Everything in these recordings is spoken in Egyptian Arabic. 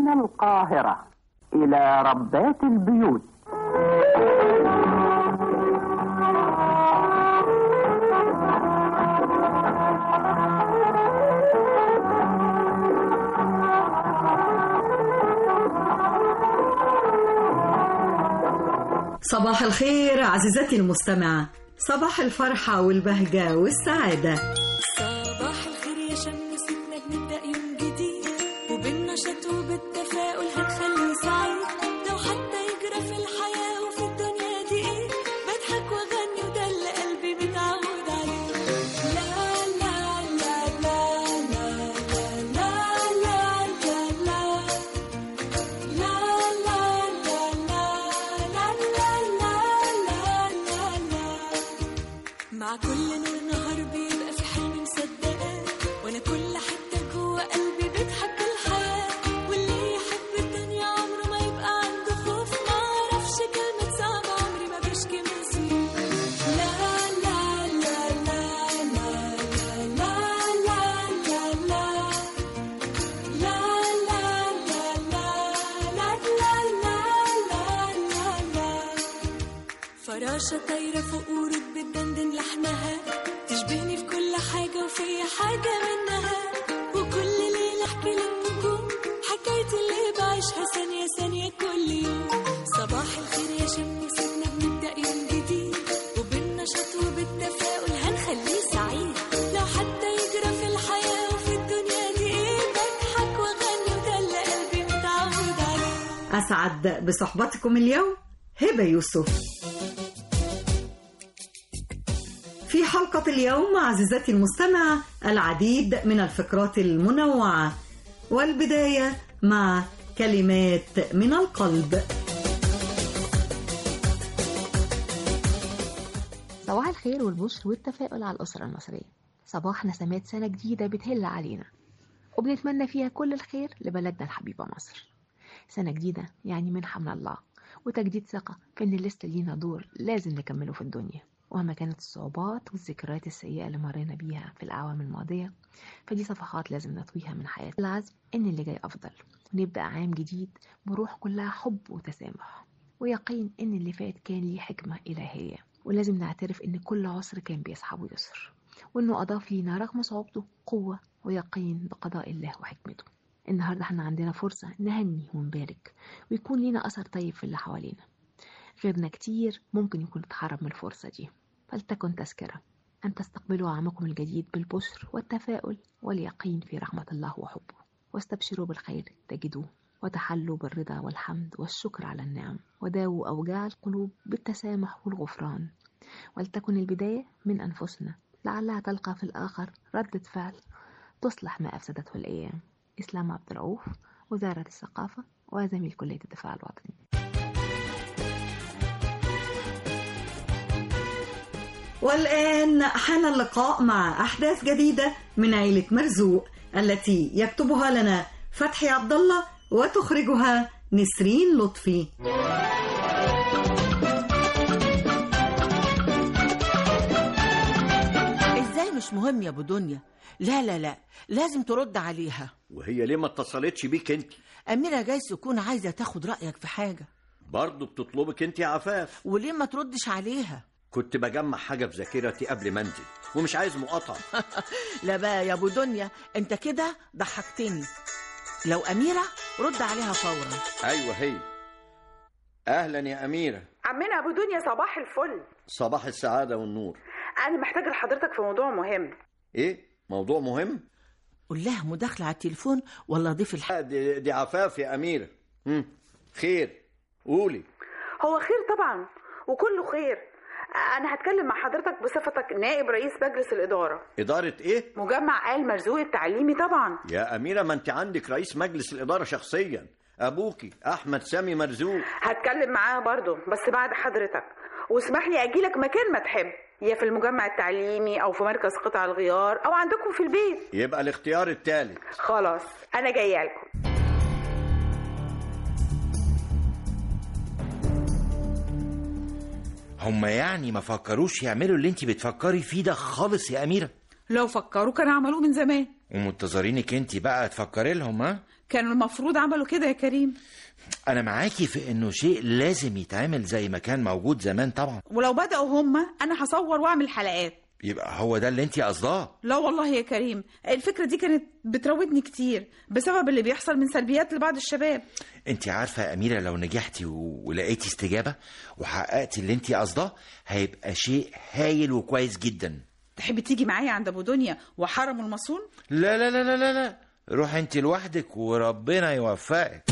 من القاهرة إلى ربات البيوت صباح الخير عزيزتي المستمعة صباح الفرحة والبهجة والسعادة صباح الخير يا شمستنا بنبدأ يوم جديد وبالنشاط وبالتفاؤل هنخليه سعيد لو حتى يجرى في الحياة وفي الدنيا دي ايه بضحك واغني وده اللي قلبي متعود عليه لا لا لا لا لا لا لا لا لا لا لا لا لا لا لا لا لا مع كل نور نهار بيبقى في حلم مصدقاه وانا كل حته جوه قلبي بتحب الحياه واللي يحب الدنيا عمره ما يبقى عنده خوف ما اعرفش كلمه صعبه عمري ما بشكي من سنين لا لا لا لا لا لا لا لا لا لا لا لا لا لا لا لا لا لا فراشة طايرة فوق ورود بتدندن لحنها تشبهني في كل حاجة وفي حاجة منها وكل ليلة احكي للنجوم حكايتي اللي بعيشها ثانية ثانية كل يوم صباح الخير يا شمسنا بنبدأ يوم جديد وبالنشاط وبالتفاؤل هنخليه سعيد لو حتى يجرى في الحياة وفي الدنيا دي ايه بضحك واغني وده اللي قلبي متعود عليه أسعد بصحبتكم اليوم هبة يوسف في حلقة اليوم عزيزتي المستمعة العديد من الفقرات المنوعة والبداية مع كلمات من القلب صباح الخير والبشر والتفاؤل على الأسرة المصرية صباح نسمات سنة جديدة بتهل علينا وبنتمنى فيها كل الخير لبلدنا الحبيبة مصر سنة جديدة يعني منحة من الله وتجديد ثقة في إن لسه لينا دور لازم نكمله في الدنيا ومهما كانت الصعوبات والذكريات السيئة اللي مرينا بيها في الأعوام الماضية فدي صفحات لازم نطويها من حياتنا العزم إن اللي جاي أفضل ونبدأ عام جديد بروح كلها حب وتسامح ويقين إن اللي فات كان ليه حكمة إلهية ولازم نعترف إن كل عسر كان بيصحبه يسر وإنه أضاف لينا رغم صعوبته قوة ويقين بقضاء الله وحكمته النهاردة احنا عندنا فرصة نهني ونبارك ويكون لينا أثر طيب في اللي حوالينا غيرنا كتير ممكن يكون اتحرم من الفرصة دي فلتكن تذكرة أن تستقبلوا عامكم الجديد بالبشر والتفاؤل واليقين في رحمة الله وحبه واستبشروا بالخير تجدوه وتحلوا بالرضا والحمد والشكر على النعم وداووا أوجاع القلوب بالتسامح والغفران ولتكن البداية من أنفسنا لعلها تلقى في الآخر ردة فعل تصلح ما أفسدته الأيام إسلام عبد الرؤوف وزارة الثقافة وزميل كلية الدفاع الوطني والآن حان اللقاء مع أحداث جديدة من عيلة مرزوق التي يكتبها لنا فتحي عبد الله وتخرجها نسرين لطفي ازاي مش مهم يا ابو دنيا لا لا لا لازم ترد عليها وهي ليه ما اتصلتش بيك انت أميرة جايز تكون عايزة تاخد رأيك في حاجة برضه بتطلبك انت يا عفاف وليه ما تردش عليها كنت بجمع حاجه في ذاكرتي قبل ما انزل ومش عايز مقاطعه لا بقى يا ابو دنيا انت كده ضحكتني لو أميرة رد عليها فورا ايوه هي اهلا يا اميره عمنا ابو دنيا صباح الفل صباح السعاده والنور انا محتاجه لحضرتك في موضوع مهم ايه موضوع مهم قول لها مداخلة على التليفون ولا ضيف الح... لا دي, دي عفاف يا اميره مم. خير قولي هو خير طبعا وكله خير انا هتكلم مع حضرتك بصفتك نائب رئيس مجلس الاداره اداره ايه مجمع آل مرزوق التعليمي طبعا يا اميره ما انت عندك رئيس مجلس الاداره شخصيا ابوكي احمد سامي مرزوق هتكلم معاها برضو بس بعد حضرتك واسمح لي اجيلك مكان ما تحب يا في المجمع التعليمي او في مركز قطع الغيار او عندكم في البيت يبقى الاختيار الثالث خلاص انا جايه لكم هما يعني ما فكروش يعملوا اللي انت بتفكري فيه ده خالص يا أميرة لو فكروا كانوا عملوه من زمان ومنتظرينك انت بقى تفكري لهم ها كانوا المفروض عملوا كده يا كريم انا معاكي في انه شيء لازم يتعمل زي ما كان موجود زمان طبعا ولو بدأوا هما أنا هصور وأعمل حلقات يبقى هو ده اللي انت قصداه لا والله يا كريم الفكرة دي كانت بتراودني كتير بسبب اللي بيحصل من سلبيات لبعض الشباب انت عارفه يا اميره لو نجحتي و- ولقيتي استجابه وحققتي اللي انت قصداه هيبقى شيء هايل وكويس جدا تحب تيجي معايا عند أبو دنيا وحرم المصون لا لا لا لا لا لا روح انت لوحدك وربنا يوفقك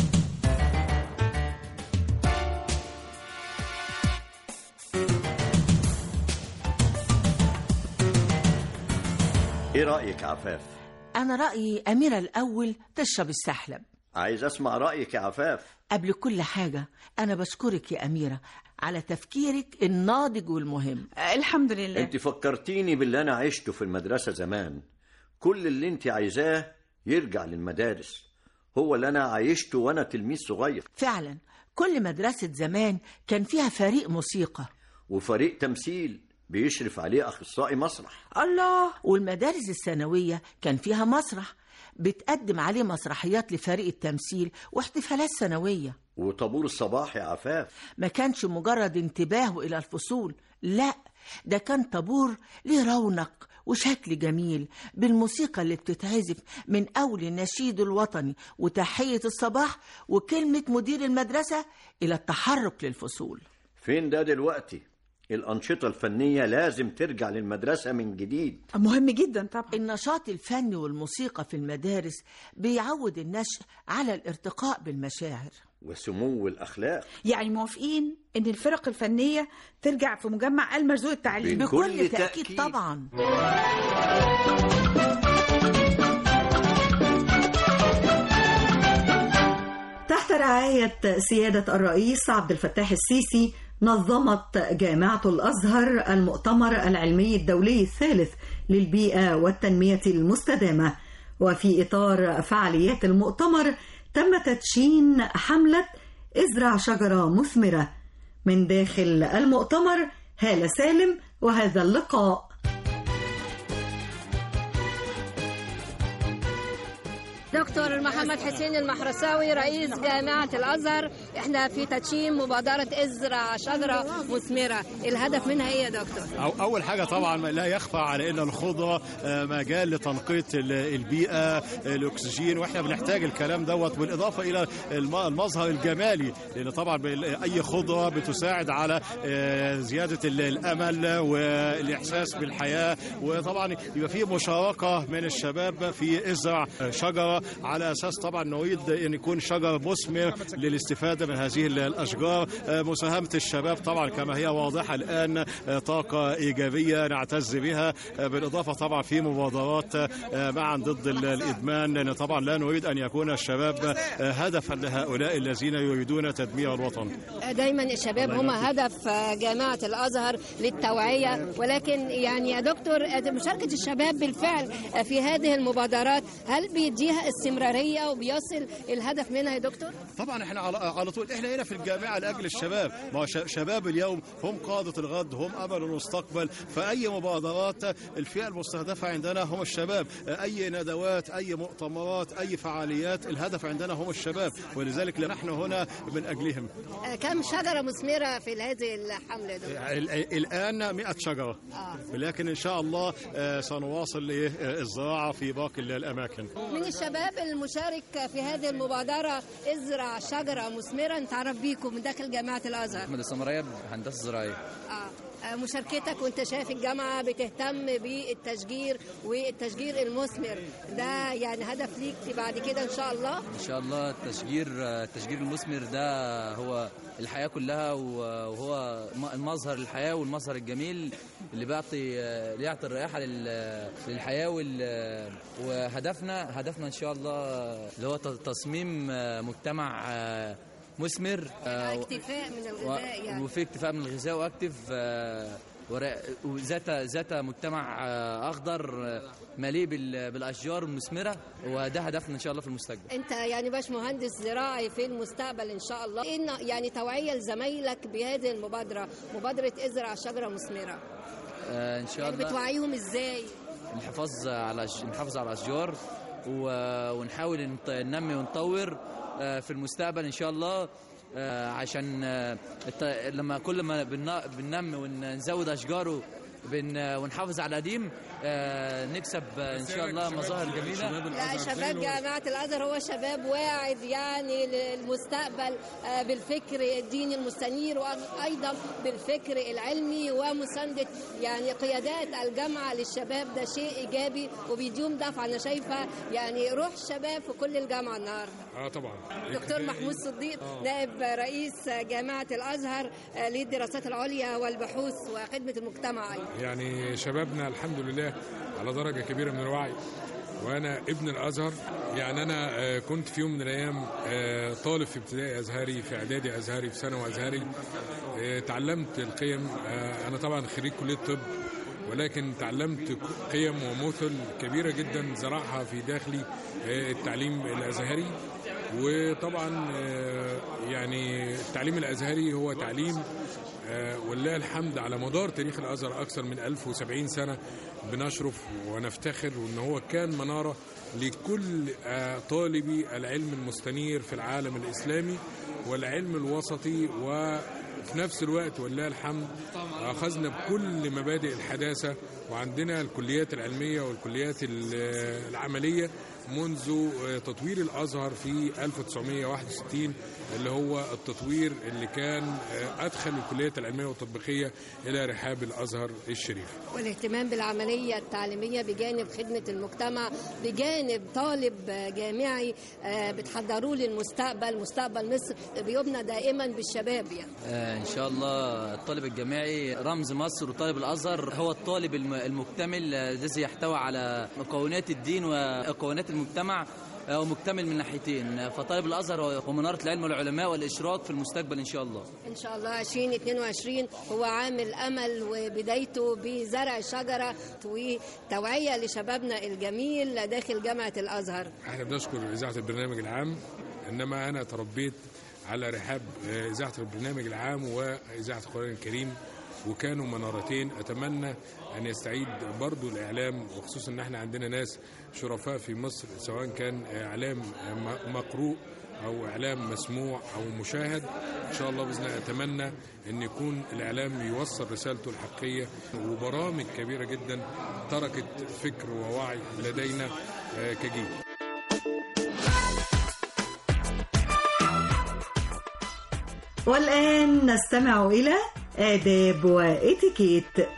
ايه رايك يا عفاف أنا رأيي أميرة الأول تشرب السحلب عايز اسمع رايك يا عفاف قبل كل حاجة أنا بشكرك يا أميرة على تفكيرك الناضج والمهم آه، الحمد لله انت فكرتيني باللي انا عشته في المدرسه زمان كل اللي انت عايزاه يرجع للمدارس هو اللي انا عايشته وانا تلميذ صغير فعلا كل مدرسة زمان كان فيها فريق موسيقى وفريق تمثيل بيشرف عليه اخصائي مسرح الله والمدارس الثانوية كان فيها مسرح بتقدم عليه مسرحيات لفريق التمثيل واحتفالات سنوية وطابور الصباح يا عفاف ما كانش مجرد انتباه إلى الفصول لا ده كان طابور ليه رونق وشكل جميل بالموسيقى اللي بتتعزف من أول النشيد الوطني وتحية الصباح وكلمة مدير المدرسة إلى التحرك للفصول فين ده دلوقتي الانشطه الفنيه لازم ترجع للمدرسه من جديد مهم جدا طبعا النشاط الفني والموسيقى في المدارس بيعود النشء على الارتقاء بالمشاعر وسمو الاخلاق يعني موافقين ان الفرق الفنية ترجع في مجمع المرزوق التعليمي بكل بكل تأكيد تأكيد. طبعا تحت رعاية سيادة الرئيس عبد الفتاح السيسي نظمت جامعة الأزهر المؤتمر العلمي الدولي الثالث للبيئة والتنمية المستدامة وفي إطار فعاليات المؤتمر تم تدشين حملة ازرع شجرة مثمرة من داخل المؤتمر هالة سالم وهذا اللقاء دكتور محمد حسين المحرساوي رئيس جامعة الأزهر احنا في تدشين مبادرة ازرع شجرة مثمرة الهدف منها ايه يا دكتور؟ أو أول حاجة طبعا لا يخفى على أن الخضرة آه، مجال لتنقية ال- البيئة آه، الأكسجين وإحنا بنحتاج الكلام دوت بالإضافة إلى الم- المظهر الجمالي لأن طبعا بال- أي خضرة بتساعد على آه، زيادة ال- الأمل والإحساس بالحياة وطبعا يبقى في مشاركة من الشباب في ازرع شجرة على أساس طبعا نريد أن يكون شجر مثمر للاستفادة من هذه ال- الأشجار آه، مساهمة الشباب طبعا كما هي واضحة الآن آه، طاقة إيجابية نعتز بها آه، بالإضافة طبعا في مبادرات آه، معا ضد ال- الإدمان لأن طبعا لا نريد أن يكون الشباب آه، هدفا لهؤلاء الذين يريدون تدمير الوطن دايما الشباب هم هدف جامعة الأزهر للتوعية ولكن يعني يا دكتور مشاركة الشباب بالفعل في هذه المبادرات هل بيديها استمرارية وبيصل الهدف منها يا دكتور؟ طبعا احنا على, على طول احنا هنا في الجامعه لاجل الشباب ما هو ش- شباب اليوم هم قاده الغد هم امل المستقبل فاي مبادرات الفئه المستهدفه عندنا هم الشباب اي ندوات اي مؤتمرات اي فعاليات الهدف عندنا هم الشباب ولذلك نحن هنا من اجلهم كم شجرة مثمرة في هذه الحملة يا دكتور؟ ال- الان 100 شجره لكن ان شاء الله آه، سنواصل إيه، آه، الزراعه في باقي الاماكن من الشباب المشارك في هذه المبادرة ازرع شجرة مثمرة نتعرف بيكم من داخل جامعة الأزهر احمد السمريه هندسه زراعيه آه. آه، مشاركتك وانت شايف الجامعة بتهتم بالتشجير والتشجير المثمر ده يعني هدف ليك بعد كده ان شاء الله ان شاء الله التشجير التشجير المثمر ده هو الحياه كلها وهو م- مظهر الحياه والمظهر الجميل اللي بيعطي اللي يعطي الرائحه لل- للحياه وال- وهدفنا هدفنا ان شاء الله اللي هو ت- تصميم مجتمع مثمر اكتفاء من الغذاء يعني وفي اكتفاء من الغذاء واكتف آه، ورا- وذات ذات مجتمع آه، اخضر آه، مليء بال- بالاشجار المثمره وده هدفنا ان شاء الله في المستقبل انت يعني باش مهندس زراعي في المستقبل ان شاء الله إن يعني توعية لزمايلك بهذه المبادرة مبادرة ازرع شجرة مثمرة آه، ان شاء يعني الله بتوعيهم ازاي الحفاظ على الأش- الحفاظ على الاشجار و- ونحاول نط- ننمي ونطور آه، في المستقبل ان شاء الله آه، عشان آه، الت- لما كل ما بن- بننمي ونزود اشجاره بن ونحافظ على القديم آه، نكسب آه، ان شاء الله مظاهر جميله لا شباب جامعة الأزهر هو شباب واعد يعني للمستقبل آه، بالفكر الديني المستنير وأيضا بالفكر العلمي ومساندة يعني قيادات الجامعة للشباب ده شيء إيجابي وبيديهم دفعة أنا شايفة يعني روح الشباب في كل الجامعة النهاردة اه طبعا دكتور محمود صديق نائب رئيس جامعة الأزهر آه، للدراسات العليا والبحوث وخدمة المجتمع أيضا يعني شبابنا الحمد لله على درجة كبيرة من الوعي وأنا ابن الأزهر يعني أنا آه، كنت في يوم من الأيام آه، طالب في ابتدائي أزهري في إعدادي أزهري في ثانوي أزهري آه، تعلمت القيم آه، أنا طبعا خريج كلية طب ولكن تعلمت قيم ومثل كبيرة جدا زرعها في داخلي آه، التعليم الأزهري وطبعا آه، يعني التعليم الأزهري هو تعليم آه، ولله الحمد على مدار تاريخ الازهر اكثر من 1070 سنه بنشرف ونفتخر وان هو كان مناره لكل آه، طالبي العلم المستنير في العالم الاسلامي والعلم الوسطي وفي نفس الوقت ولله الحمد اخذنا بكل مبادئ الحداثه وعندنا الكليات العلميه والكليات ال- العمليه منذ آه، تطوير الازهر في 1961 اللي هو التطوير اللي كان آه، ادخل الكليات العلميه والتطبيقيه الى رحاب الازهر الشريف. والاهتمام بالعملية التعليمية بجانب خدمة المجتمع بجانب طالب جامعي آه، بتحضروه للمستقبل مستقبل مصر بيبنى دائما بالشباب يعني آه، ان شاء الله الطالب الجامعي رمز مصر وطالب الازهر هو الطالب الم- المكتمل آه، الذي يحتوي على مكونات الدين ومكونات المجتمع آه، ومكتمل من ناحيتين آه، فطالب الازهر هو هو مناره العلم والعلماء والاشراق في المستقبل ان شاء الله إن شاء الله 2022 هو عام الأمل وبدايته بزرع شجرة وتوعية لشبابنا الجميل داخل جامعة الأزهر احنا بنشكر اذاعه البرنامج العام انما انا تربيت على رحاب آه، اذاعه البرنامج العام واذاعه القران الكريم وكانوا منارتين اتمنى ان يستعيد برضو الاعلام وخصوصا ان احنا عندنا ناس شرفاء في مصر سواء كان اعلام آه، م- مقروء او اعلام مسموع او مشاهد ان شاء الله باذن الله اتمنى ان يكون الاعلام يوصل رسالته الحقيقيه وبرامج كبيره جدا تركت فكر ووعي لدينا آه، كجيل والآن نستمع إلى آداب وإتيكيت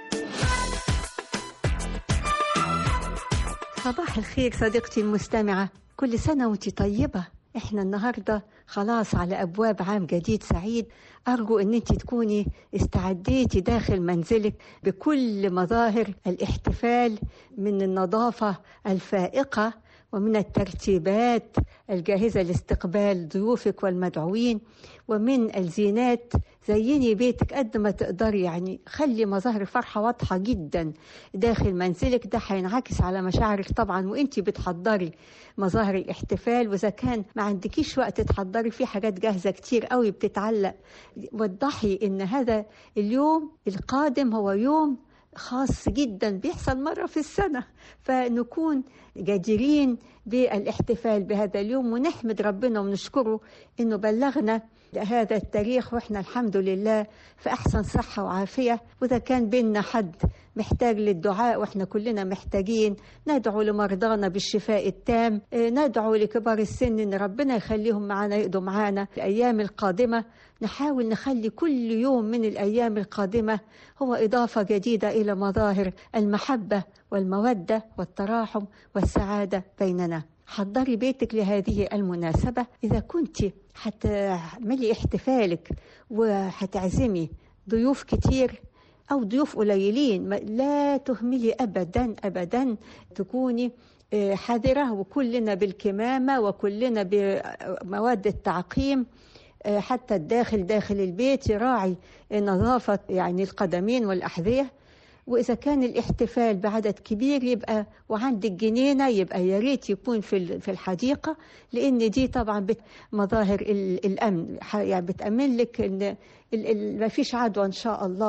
صباح الخير صديقتي المستمعة كل سنة وانت طيبة احنا النهاردة خلاص على أبواب عام جديد سعيد أرجو أن انت تكوني استعديتي داخل منزلك بكل مظاهر الاحتفال من النظافة الفائقة ومن الترتيبات الجاهزة لاستقبال ضيوفك والمدعوين ومن الزينات زيني بيتك قد ما تقدري يعني خلي مظاهر الفرحة واضحة جدا داخل منزلك ده هينعكس على مشاعرك طبعا وانتي بتحضري مظاهر الاحتفال واذا كان ما عندكيش وقت تحضري في حاجات جاهزة كتير قوي بتتعلق وضحي ان هذا اليوم القادم هو يوم خاص جدا بيحصل مرة في السنة فنكون جديرين بالاحتفال بهذا اليوم ونحمد ربنا ونشكره انه بلغنا هذا التاريخ واحنا الحمد لله في احسن صحة وعافية واذا كان بينا حد محتاج للدعاء واحنا كلنا محتاجين ندعو لمرضانا بالشفاء التام آه، ندعو لكبار السن ان ربنا يخليهم معنا يقضوا معانا الايام القادمة نحاول نخلي كل يوم من الايام القادمة هو اضافة جديدة الى مظاهر المحبة والمودة والتراحم والسعادة بيننا حضري بيتك لهذه المناسبة إذا كنت هتعملي احتفالك وهتعزمي ضيوف كتير أو ضيوف قليلين ما- لا تهملي أبدا أبدا تكوني آه، حذرة وكلنا بالكمامة وكلنا بمواد التعقيم آه، حتى الداخل داخل البيت يراعي نظافة يعني القدمين والأحذية وإذا كان الاحتفال بعدد كبير يبقى وعندك جنينة يبقى يا ريت يكون في ال- في الحديقة لأن دي طبعا بت- مظاهر ال- الأمن ح- يعني بتأمن لك إن ال- ال- ما فيش عدوى إن شاء الله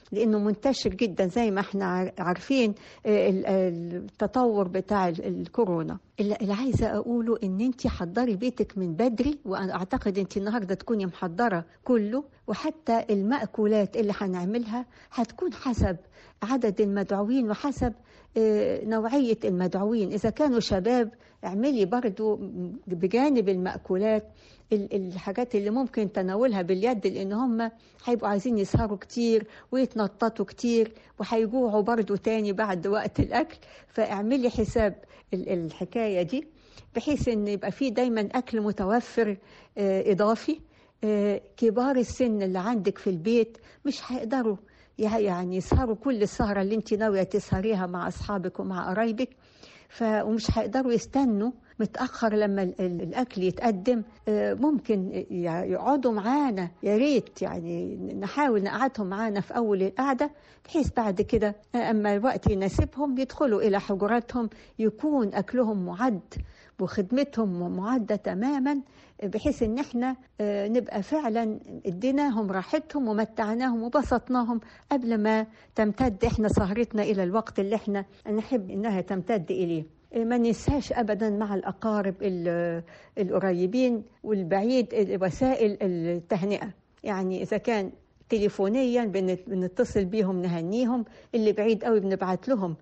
لانه منتشر جدا زي ما احنا عار- عارفين آه، ال- التطور بتاع ال- الكورونا اللي اللي عايزه اقوله ان انت حضري بيتك من بدري وانا اعتقد انت النهارده تكوني محضره كله وحتى المأكولات اللي هنعملها هتكون حسب عدد المدعوين وحسب آه، نوعية المدعوين إذا كانوا شباب اعملي برضو بجانب المأكولات ال- الحاجات اللي ممكن تناولها باليد لأن هم هيبقوا عايزين يسهروا كتير ويتنططوا كتير وهيجوعوا برضو تاني بعد وقت الأكل فاعملي حساب ال- الحكاية دي بحيث ان يبقى فيه دايما اكل متوفر آه، اضافي آه، كبار السن اللي عندك في البيت مش هيقدروا يع- يعني يسهروا كل السهرة اللي انت ناوية تسهريها مع أصحابك ومع قرايبك ف... ومش هيقدروا يستنوا متأخر لما ال- ال- الأكل يتقدم آه، ممكن يع- يقعدوا معانا يا ريت يعني نحاول نقعدهم معانا في أول القعدة بحيث بعد كده آه، أما الوقت يناسبهم يدخلوا إلى حجراتهم يكون أكلهم معد وخدمتهم معدة تماما بحيث ان احنا آه، نبقى فعلا اديناهم راحتهم ومتعناهم وبسطناهم قبل ما تمتد احنا سهرتنا الى الوقت اللي احنا نحب انها تمتد اليه آه، ما ننساش ابدا مع الاقارب ال- القريبين والبعيد ال- وسائل التهنئه يعني اذا كان تليفونيا بنت- بنتصل بيهم نهنيهم اللي بعيد قوي بنبعت لهم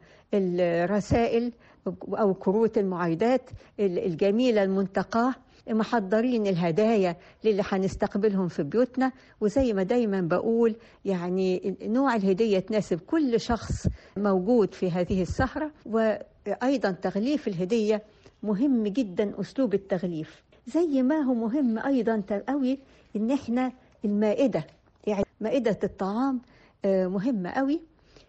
الرسائل او كروت المعايدات ال- الجميله المنتقاه محضرين الهدايا للي هنستقبلهم في بيوتنا وزي ما دايما بقول يعني نوع الهدية تناسب كل شخص موجود في هذه السهرة وأيضا تغليف الهدية مهم جدا أسلوب التغليف زي ما هو مهم أيضا قوي إن إحنا المائدة يعني مائدة الطعام آه، مهمة قوي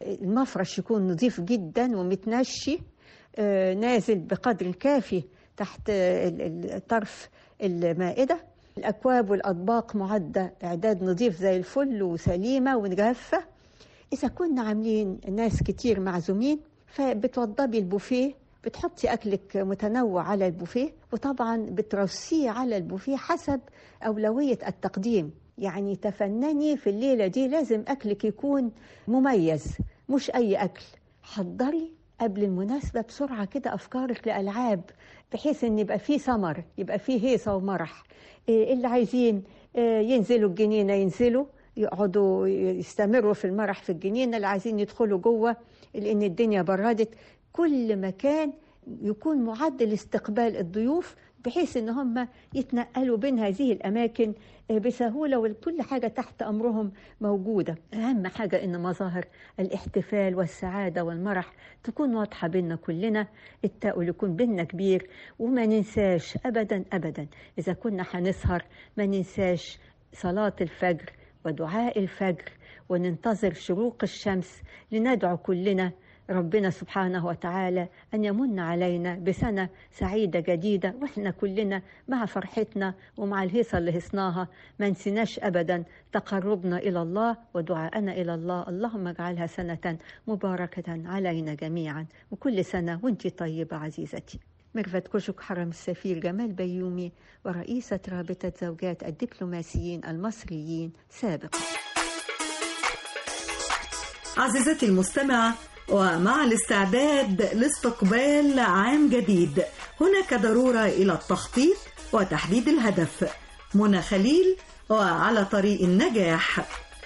المفرش يكون نظيف جدا ومتنشي آه، نازل بقدر كافي تحت ال- ال- طرف المائدة الأكواب والأطباق معدة إعداد نظيف زي الفل وسليمة وجافة إذا كنا عاملين ناس كتير معزومين فبتوضبي البوفيه بتحطي أكلك متنوع على البوفيه وطبعا بترصيه على البوفيه حسب أولوية التقديم يعني تفنني في الليلة دي لازم أكلك يكون مميز مش أي أكل حضري قبل المناسبة بسرعة كده أفكارك لألعاب بحيث إن يبقى فيه سمر يبقى فيه هيصة ومرح إيه اللي عايزين إيه ينزلوا الجنينة ينزلوا يقعدوا يستمروا في المرح في الجنينة اللي عايزين يدخلوا جوه لأن الدنيا بردت كل مكان يكون معد لاستقبال الضيوف بحيث ان هم يتنقلوا بين هذه الاماكن بسهوله وكل حاجه تحت امرهم موجوده اهم حاجه ان مظاهر الاحتفال والسعاده والمرح تكون واضحه بيننا كلنا التاؤل يكون بيننا كبير وما ننساش ابدا ابدا اذا كنا هنسهر ما ننساش صلاه الفجر ودعاء الفجر وننتظر شروق الشمس لندعو كلنا ربنا سبحانه وتعالى أن يمن علينا بسنة سعيدة جديدة وإحنا كلنا مع فرحتنا ومع الهيصة اللي هصناها ما نسيناش أبدا تقربنا إلى الله ودعاءنا إلى الله اللهم اجعلها سنة مباركة علينا جميعا وكل سنة وانت طيبة عزيزتي ميرفت كوشك حرم السفير جمال بيومي ورئيسة رابطة زوجات الدبلوماسيين المصريين سابقا عزيزتي المستمعة ومع الاستعداد لاستقبال عام جديد هناك ضرورة إلى التخطيط وتحديد الهدف منى خليل وعلى طريق النجاح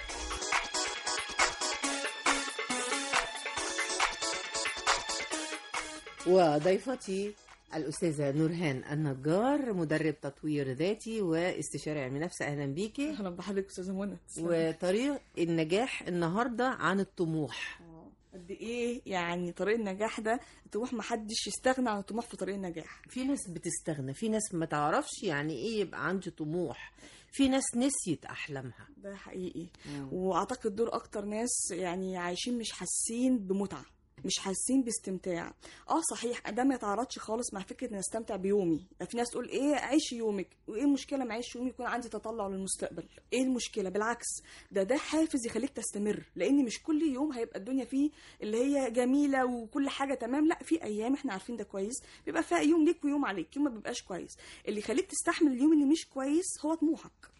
وضيفتي الأستاذة نورهان النجار مدرب تطوير ذاتي واستشاري علم نفس أهلا بيكي اهلا بحضرتك استاذه منى وطريق النجاح النهاردة عن الطموح قد ايه يعني طريق النجاح ده الطموح ما حدش يستغنى عن الطموح في طريق النجاح في ناس بتستغنى في ناس ما تعرفش يعني ايه يبقى عندي طموح في ناس نسيت أحلامها ده حقيقي واعتقد دول اكتر ناس يعني عايشين مش حاسين بمتعه مش حاسين باستمتاع اه صحيح ده ما يتعارضش خالص مع فكره ان استمتع بيومي في ناس تقول ايه عيشي يومك وايه المشكله ما اعيش يومي يكون عندي تطلع للمستقبل ايه المشكله بالعكس ده ده حافز يخليك تستمر لان مش كل يوم هيبقى الدنيا فيه اللي هي جميله وكل حاجه تمام لا في ايام احنا عارفين ده كويس بيبقى فيها يوم ليك ويوم عليك يوم ما بيبقاش كويس اللي يخليك تستحمل اليوم اللي مش كويس هو طموحك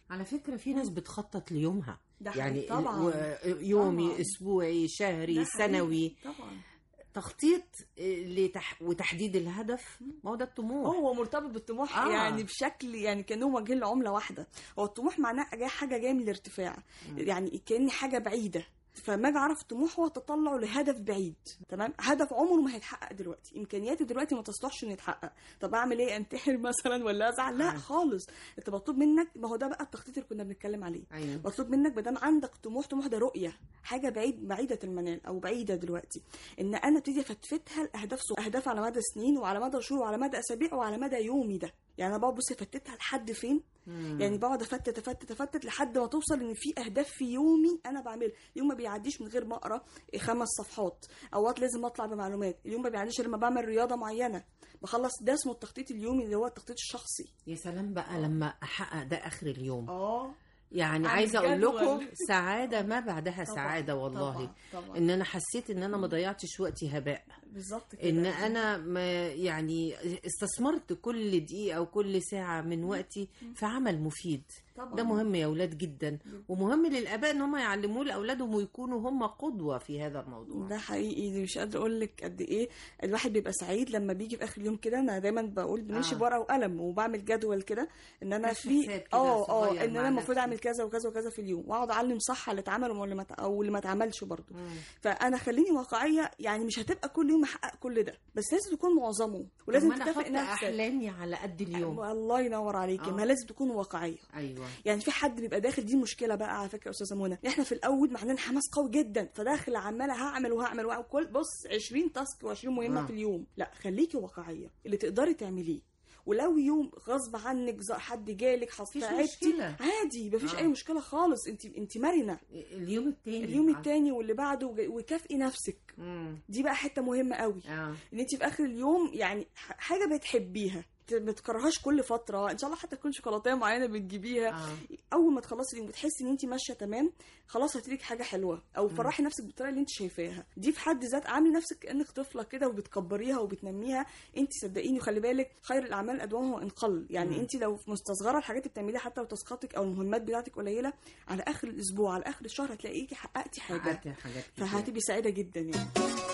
على فكرة في ناس بتخطط ليومها ده يعني حقيقي طبعاً. و- يومي طبعاً. اسبوعي شهري ده حقيقي. سنوي طبعا تخطيط آه، لتح... وتحديد الهدف ما هو ده الطموح هو مرتبط بالطموح آه. آه. يعني بشكل يعني كانهم وجهين لعمله واحده هو الطموح معناه جاي حاجه جايه من الارتفاع يعني كاني حاجه بعيده فما اجي اعرف الطموح هو تطلع لهدف بعيد تمام هدف عمره ما هيتحقق دلوقتي امكانياتي دلوقتي ما تصلحش انه يتحقق طب اعمل ايه انتحر مثلا ولا ازعل لا خالص انت مطلوب منك ما هو ده بقى التخطيط اللي كنا بنتكلم عليه أيوة. مطلوب منك ما دام عندك طموح طموح ده رؤيه حاجه بعيد بعيده المنال او بعيده دلوقتي ان انا ابتدي افتفتها لاهداف صغ- اهداف على مدى سنين وعلى مدى شهور وعلى مدى اسابيع وعلى مدى يومي ده يعني انا بقعد بص افتتها لحد فين مم. يعني بقعد افتت افتت افتت لحد ما توصل ان في اهداف في يومي انا بعملها اليوم ما بيعديش من غير ما اقرا خمس صفحات اوقات لازم اطلع بمعلومات اليوم ما بيعديش غير لما بعمل رياضه معينه بخلص ده اسمه التخطيط اليومي اللي هو التخطيط الشخصي يا سلام بقى لما احقق ده اخر اليوم اه يعني عن عايزه اقول جدول. لكم سعاده ما بعدها طبعاً، سعاده والله طبعاً، طبعاً. ان انا حسيت ان انا ما ضيعتش وقتي هباء بالظبط كده ان انا ما يعني استثمرت كل دقيقه وكل ساعه من وقتي في عمل مفيد طبعاً. ده مهم يا اولاد جدا ومهم للاباء ان هم يعلموه لاولادهم ويكونوا هم قدوه في هذا الموضوع ده حقيقي دي مش قادره اقول لك قد ايه الواحد بيبقى سعيد لما بيجي في اخر اليوم كده انا دايما بقول بنمشي آه. بورقه وقلم وبعمل جدول كده ان انا كشف في حساب كده اه صغير اه ان مع انا المفروض نفسي. اعمل كذا وكذا وكذا في اليوم واقعد اعلم صح على اتعمل واللي ما ت- او اللي ما اتعملش برضه فانا خليني واقعيه يعني مش هتبقى كل يوم احقق كل ده بس لازم تكون معظمه ولازم طب ما انا تتفق احط نفسك احلامي على قد اليوم الله ينور عليكي آه. ما لازم تكون واقعيه ايوه يعني في حد بيبقى داخل دي مشكله بقى على فكره يا استاذه منى احنا في الاول معناه حماس قوي جدا فداخل عماله هعمل وهعمل وهعمل كل بص 20 تاسك و20 مهمه آه. في اليوم لا خليكي واقعيه اللي تقدري تعمليه ولو يوم غصب عنك ز- حد جالك مفيش تعبتي مشكلة. عادي مفيش آه. اي مشكله خالص انت انت مرنه اليوم التاني اليوم التاني واللي بعده وج- وكافئي نفسك مم. دي بقى حته مهمه قوي اه ان انت في اخر اليوم يعني ح- حاجه بتحبيها ما تكرهاش كل فتره ان شاء الله حتى تكون شوكولاته معينه بتجيبيها آه. اول ما تخلصي اليوم وتحسي ان انت ماشيه تمام خلاص هتليك حاجه حلوه او فرحي نفسك بالطريقه اللي انت شايفاها دي في حد ذات عاملي نفسك كانك طفله كده وبتكبريها وبتنميها انت صدقيني وخلي بالك خير الاعمال ادومها وان قل يعني مم. انت لو مستصغره الحاجات اللي بتعمليها حتى لو تاسكاتك او المهمات بتاعتك قليله على اخر الاسبوع على اخر الشهر هتلاقيكي حققتي حاجه حققتي حاجات كتير. فهتبقي سعيده جدا يعني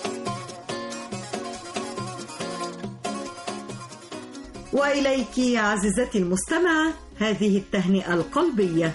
وإليك عزيزتي المستمعة هذه التهنئة القلبية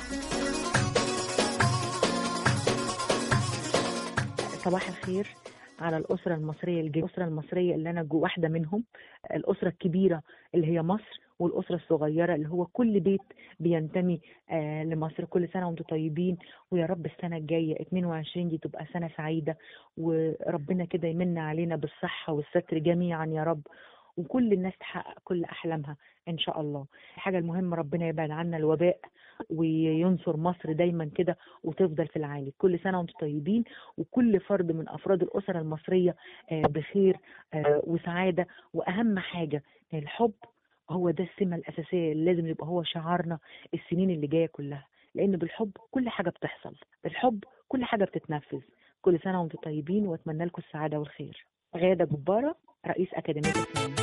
صباح الخير على الأسرة المصرية الج- الأسرة المصرية اللي أنا جو واحدة منهم الأسرة الكبيرة اللي هي مصر والأسرة الصغيرة اللي هو كل بيت بينتمي آه لمصر كل سنة وانتم طيبين ويا رب السنة الجاية 22 دي تبقى سنة سعيدة وربنا كده يمن علينا بالصحة والستر جميعا يا رب وكل الناس تحقق كل أحلامها إن شاء الله الحاجة المهمة ربنا يبعد عنا الوباء وينصر مصر دايما كده وتفضل في العالي كل سنة وانتم طيبين وكل فرد من أفراد الأسرة المصرية آه، بخير آه، وسعادة وأهم حاجة الحب هو ده السمة الأساسية اللي لازم يبقى هو شعارنا السنين اللي جاية كلها لأن بالحب كل حاجة بتحصل بالحب كل حاجة بتتنفذ كل سنة وانتم طيبين وأتمنى لكم السعادة والخير غادة جبارة رئيس أكاديمية الفنون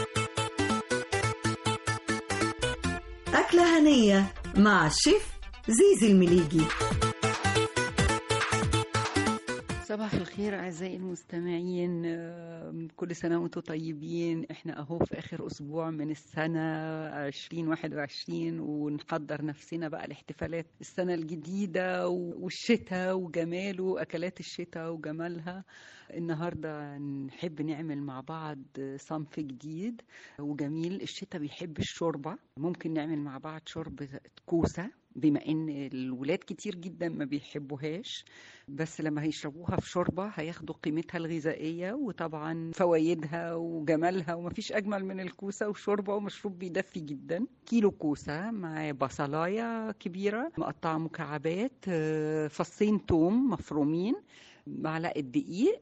أكلة هنية مع الشيف زيزي المليجي صباح الخير أعزائي المستمعين آم، كل سنة وانتم طيبين احنا أهو في آخر أسبوع من السنة 2021 ونحضر نفسنا بقى لاحتفالات السنة الجديدة و- والشتاء وجماله أكلات الشتاء وجمالها النهاردة نحب نعمل مع بعض صنف جديد وجميل الشتاء بيحب الشوربة ممكن نعمل مع بعض شوربة كوسة بما ان الولاد كتير جدا ما بيحبوهاش بس لما هيشربوها في شوربة هياخدوا قيمتها الغذائية وطبعا فوائدها وجمالها ومفيش أجمل من الكوسة وشوربة ومشروب بيدفي جدا كيلو كوسة مع بصلاية كبيرة مقطعة مكعبات آه، فصين توم مفرومين معلقة دقيق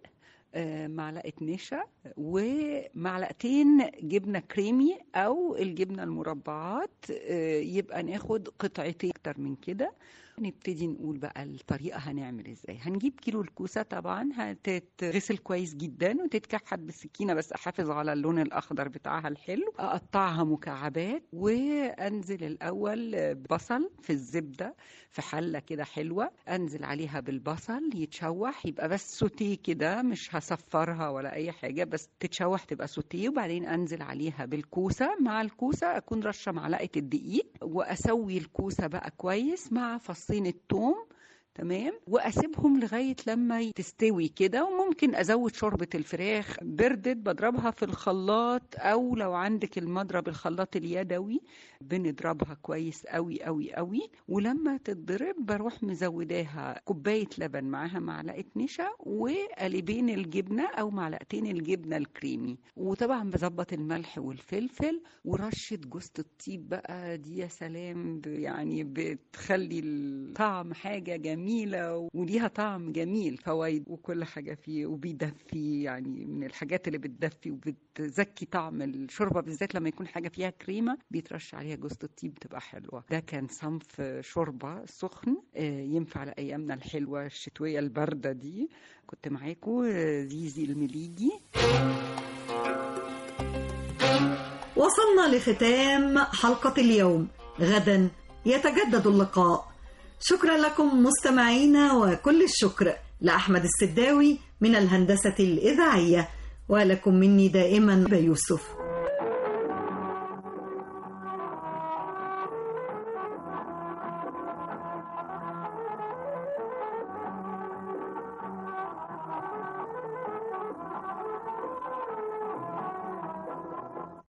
آه، معلقة نشا ومعلقتين جبنة كريمي أو الجبنة المربعات آه، يبقى ناخد قطعتين أكتر من كده نبتدي نقول بقى الطريقة هنعمل ازاي هنجيب كيلو الكوسة طبعا هتتغسل كويس جدا وتتكحت بالسكينة بس احافظ على اللون الاخضر بتاعها الحلو اقطعها مكعبات وانزل الاول بصل في الزبدة في حلة كده حلوة انزل عليها بالبصل يتشوح يبقى بس سوتيه كده مش هصفرها ولا اي حاجة بس تتشوح تبقى سوتيه وبعدين انزل عليها بالكوسة مع الكوسة اكون رشة معلقة الدقيق واسوي الكوسة بقى كويس مع فصين الثوم تمام واسيبهم لغايه لما تستوي كده وممكن ازود شوربه الفراخ بردت بضربها في الخلاط او لو عندك المضرب الخلاط اليدوي بنضربها كويس قوي قوي قوي ولما تتضرب بروح مزوداها كوبايه لبن معاها معلقه نشا وقالبين الجبنه او معلقتين الجبنه الكريمي وطبعا بظبط الملح والفلفل ورشه جوز الطيب بقى دي يا سلام ب- يعني بتخلي الطعم حاجه جميله وليها طعم جميل فوائد وكل حاجه فيه وبيدفي يعني من الحاجات اللي بتدفي وبتزكي طعم الشوربه بالذات لما يكون حاجه فيها كريمه بيترش عليها جوز الطيب بتبقى حلوه ده كان صنف شوربه سخن آه، ينفع لايامنا الحلوه الشتويه البارده دي كنت معاكم آه، زيزي المليجي وصلنا لختام حلقة اليوم غدا يتجدد اللقاء شكرا لكم مستمعينا وكل الشكر لأحمد السداوي من الهندسة الإذاعية ولكم مني دائما بيوسف